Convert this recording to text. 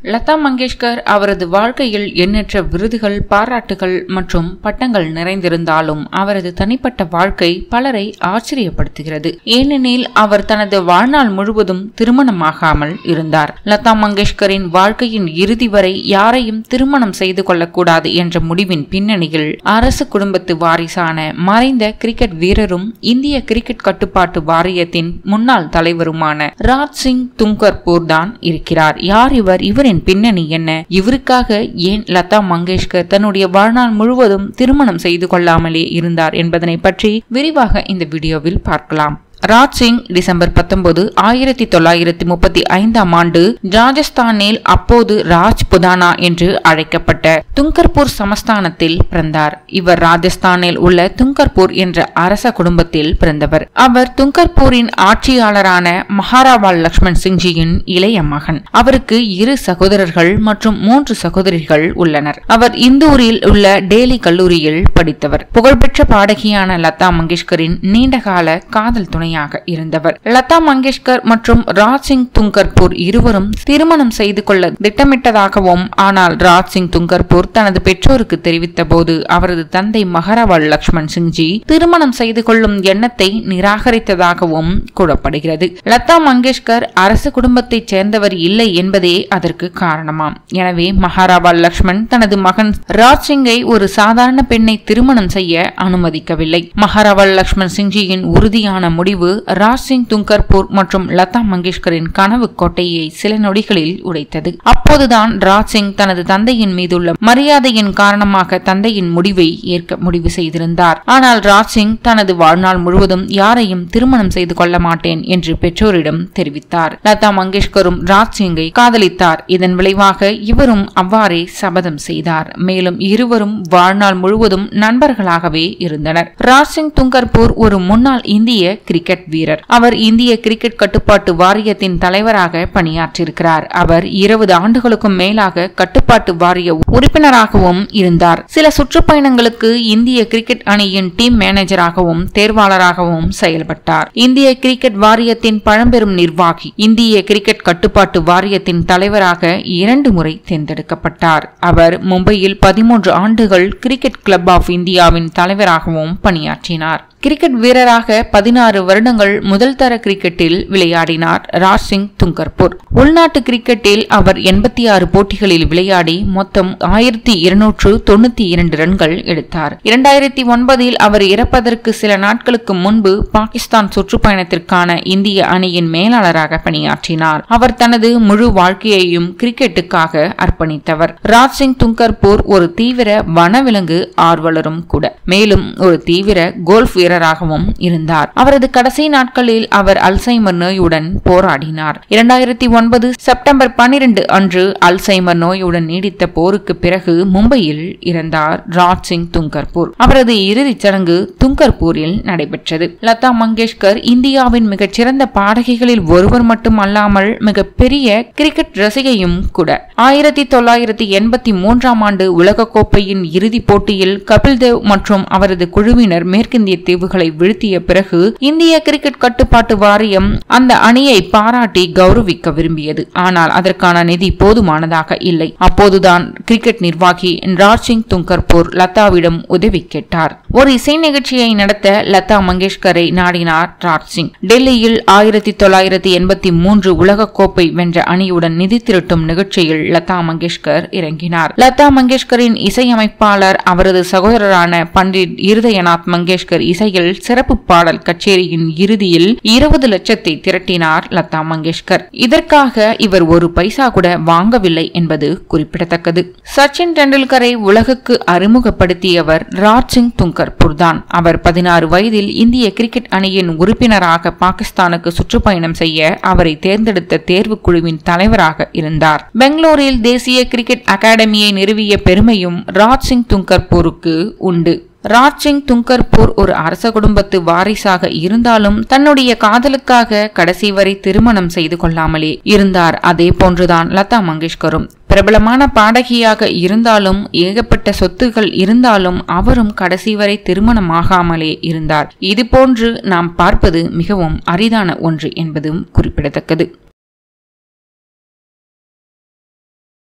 லதா மங்கேஷ்கர் அவரது வாழ்க்கையில் எண்ணற்ற விருதுகள் பாராட்டுகள் மற்றும் பட்டங்கள் நிறைந்திருந்தாலும் அவரது தனிப்பட்ட வாழ்க்கை பலரை ஆச்சரியப்படுத்துகிறது ஏனெனில் அவர் தனது வாழ்நாள் முழுவதும் திருமணமாகாமல் இருந்தார் லதா மங்கேஷ்கரின் வாழ்க்கையின் இறுதி வரை யாரையும் திருமணம் செய்து கொள்ளக்கூடாது என்ற முடிவின் பின்னணியில் அரசு குடும்பத்து வாரிசான மறைந்த கிரிக்கெட் வீரரும் இந்திய கிரிக்கெட் கட்டுப்பாட்டு வாரியத்தின் முன்னாள் தலைவருமான ராஜ் சிங் துங்கர்பூர் தான் இருக்கிறார் யார் இவர் இவரின் பின்னணி என்ன இவருக்காக ஏன் லதா மங்கேஷ்கர் தன்னுடைய வாழ்நாள் முழுவதும் திருமணம் செய்து கொள்ளாமலே இருந்தார் என்பதனை பற்றி விரிவாக இந்த வீடியோவில் பார்க்கலாம் ராஜ் சிங் டிசம்பர் பத்தொன்பது ஆயிரத்தி தொள்ளாயிரத்தி முப்பத்தி ஐந்தாம் ஆண்டு ராஜஸ்தானில் அப்போது ராஜ் புதானா என்று அழைக்கப்பட்ட துங்கர்பூர் சமஸ்தானத்தில் பிறந்தார் இவர் ராஜஸ்தானில் உள்ள துங்கர்பூர் என்ற அரச குடும்பத்தில் பிறந்தவர் அவர் துங்கர்பூரின் ஆட்சியாளரான மகாராவால் லக்ஷ்மண் சிங்ஜியின் இளைய மகன் அவருக்கு இரு சகோதரர்கள் மற்றும் மூன்று சகோதரிகள் உள்ளனர் அவர் இந்தூரில் உள்ள டேலி கல்லூரியில் படித்தவர் புகழ்பெற்ற பாடகியான லதா மங்கேஷ்கரின் நீண்டகால காதல் துணை துணையாக இருந்தவர் லதா மங்கேஷ்கர் மற்றும் ராஜ் சிங் துங்கர்பூர் இருவரும் திருமணம் செய்து கொள்ள திட்டமிட்டதாகவும் ஆனால் ராஜ் சிங் துங்கர்பூர் தனது பெற்றோருக்கு தெரிவித்த போது அவரது தந்தை மகரவால் லக்ஷ்மண் சிங்ஜி திருமணம் செய்து கொள்ளும் எண்ணத்தை நிராகரித்ததாகவும் கூறப்படுகிறது லதா மங்கேஷ்கர் அரசு குடும்பத்தைச் சேர்ந்தவர் இல்லை என்பதே அதற்கு காரணமாம் எனவே மகாராவால் லக்ஷ்மண் தனது மகன் ராஜ் சிங்கை ஒரு சாதாரண பெண்ணை திருமணம் செய்ய அனுமதிக்கவில்லை மகாராவால் லக்ஷ்மண் சிங்ஜியின் உறுதியான முடிவு முடிவு ராஜ் சிங் துங்கர்பூர் மற்றும் லதா மங்கேஷ்கரின் கனவு கோட்டையை சில நொடிகளில் உடைத்தது அப்போதுதான் ராஜ் சிங் தனது தந்தையின் மீதுள்ள மரியாதையின் காரணமாக தந்தையின் முடிவை ஏற்க முடிவு செய்திருந்தார் ஆனால் ராஜ் சிங் தனது வாழ்நாள் முழுவதும் யாரையும் திருமணம் செய்து கொள்ள மாட்டேன் என்று பெற்றோரிடம் தெரிவித்தார் லதா மங்கேஷ்கரும் ராஜ் சிங்கை காதலித்தார் இதன் விளைவாக இவரும் அவ்வாறே சபதம் செய்தார் மேலும் இருவரும் வாழ்நாள் முழுவதும் நண்பர்களாகவே இருந்தனர் ராஜ் சிங் துங்கர்பூர் ஒரு முன்னாள் இந்திய கிரிக்கெட் வீரர் அவர் இந்திய கிரிக்கெட் கட்டுப்பாட்டு வாரியத்தின் தலைவராக பணியாற்றியிருக்கிறார் அவர் இருபது ஆண்டுகளுக்கும் மேலாக கட்டுப்பாட்டு வாரிய உறுப்பினராகவும் இருந்தார் சில சுற்றுப்பயணங்களுக்கு இந்திய கிரிக்கெட் அணியின் டீம் மேனேஜராகவும் தேர்வாளராகவும் செயல்பட்டார் இந்திய கிரிக்கெட் வாரியத்தின் பழம்பெரும் நிர்வாகி இந்திய கிரிக்கெட் கட்டுப்பாட்டு வாரியத்தின் தலைவராக இரண்டு முறை தேர்ந்தெடுக்கப்பட்டார் அவர் மும்பையில் பதிமூன்று ஆண்டுகள் கிரிக்கெட் கிளப் ஆஃப் இந்தியாவின் தலைவராகவும் பணியாற்றினார் கிரிக்கெட் வீரராக பதினாறு வருடங்கள் முதல் தர கிரிக்கெட்டில் விளையாடினார் ராஜ் சிங் துங்கர்பூர் உள்நாட்டு கிரிக்கெட்டில் அவர் எண்பத்தி ஆறு போட்டிகளில் விளையாடி மொத்தம் ஆயிரத்தி இருநூற்று தொண்ணூத்தி இரண்டு ரன்கள் எடுத்தார் இரண்டாயிரத்தி ஒன்பதில் அவர் இறப்பதற்கு சில நாட்களுக்கு முன்பு பாகிஸ்தான் சுற்றுப்பயணத்திற்கான இந்திய அணியின் மேலாளராக பணியாற்றினார் அவர் தனது முழு வாழ்க்கையையும் கிரிக்கெட்டுக்காக அர்ப்பணித்தவர் ராஜ் சிங் துங்கர்பூர் ஒரு தீவிர வனவிலங்கு ஆர்வலரும் கூட மேலும் ஒரு தீவிர கோல்ஃப் வீரராகவும் இருந்தார் அவரது கடைசி நாட்களில் அவர் அல்சைமர் நோயுடன் போராடினார் இரண்டாயிரத்தி ஒன்பது செப்டம்பர் பனிரெண்டு அன்று அல்சைமர் நோயுடன் நீடித்த போருக்கு பிறகு மும்பையில் இறந்தார் ராஜ் சிங் துங்கர்பூர் அவரது இறுதிச் சடங்கு துங்கர்பூரில் நடைபெற்றது லதா மங்கேஷ்கர் இந்தியாவின் மிகச்சிறந்த பாடகிகளில் ஒருவர் மட்டும் அல்லாமல் மிகப்பெரிய கிரிக்கெட் ரசிகையும் கூட ஆயிரத்தி தொள்ளாயிரத்தி எண்பத்தி மூன்றாம் ஆண்டு உலகக்கோப்பையின் இறுதிப் போட்டியில் கபில் தேவ் மற்றும் அவரது குழுவினர் மேற்கிந்திய தீவுகளை வீழ்த்திய பிறகு இந்திய கிரிக்கெட் கட்டுப்பாட்டு வாரியம் அந்த அணியை பாராட்டி கௌரவிக்க விரும்பியது ஆனால் அதற்கான நிதி போதுமானதாக இல்லை அப்போதுதான் கிரிக்கெட் நிர்வாகி ராஜ் சிங் துங்கர்பூர் லதாவிடம் உதவி கேட்டார் ஒரு இசை நிகழ்ச்சியை நடத்த லதா மங்கேஷ்கரை நாடினார் ராஜ் சிங் டெல்லியில் ஆயிரத்தி தொள்ளாயிரத்தி எண்பத்தி மூன்று உலகக்கோப்பை வென்ற அணியுடன் நிதி திரட்டும் நிகழ்ச்சியில் லதா மங்கேஷ்கர் இறங்கினார் லதா மங்கேஷ்கரின் இசையமைப்பாளர் அவரது சகோதரரான பண்டிட் இருதயநாத் மங்கேஷ்கர் இசையில் சிறப்பு பாடல் கச்சேரியின் இறுதியில் இருபது லட்சத்தை திரட்டினார் லதா மங்கேஷ்கர் இதற்காக இவர் ஒரு பைசா கூட வாங்கவில்லை என்பது குறிப்பிடத்தக்கது சச்சின் டெண்டுல்கரை உலகுக்கு அறிமுகப்படுத்தியவர் ராஜ் சிங் துங்கர்பூர் தான் அவர் பதினாறு வயதில் இந்திய கிரிக்கெட் அணியின் உறுப்பினராக பாகிஸ்தானுக்கு சுற்றுப்பயணம் செய்ய அவரை தேர்ந்தெடுத்த தேர்வு குழுவின் தலைவராக இருந்தார் பெங்களூரில் தேசிய கிரிக்கெட் அகாடமியை நிறுவிய பெருமையும் ராஜ் சிங் துங்கர்பூருக்கு உண்டு ராஜ் சிங் துங்கர்பூர் ஒரு அரச குடும்பத்து வாரிசாக இருந்தாலும் தன்னுடைய காதலுக்காக கடைசி வரை திருமணம் செய்து கொள்ளாமலே இருந்தார் அதே போன்றுதான் லதா மங்கேஷ்கரும் பிரபலமான பாடகியாக இருந்தாலும் ஏகப்பட்ட சொத்துகள் இருந்தாலும் அவரும் கடைசி வரை திருமணமாகாமலே இருந்தார் இதுபோன்று நாம் பார்ப்பது மிகவும் அரிதான ஒன்று என்பதும் குறிப்பிடத்தக்கது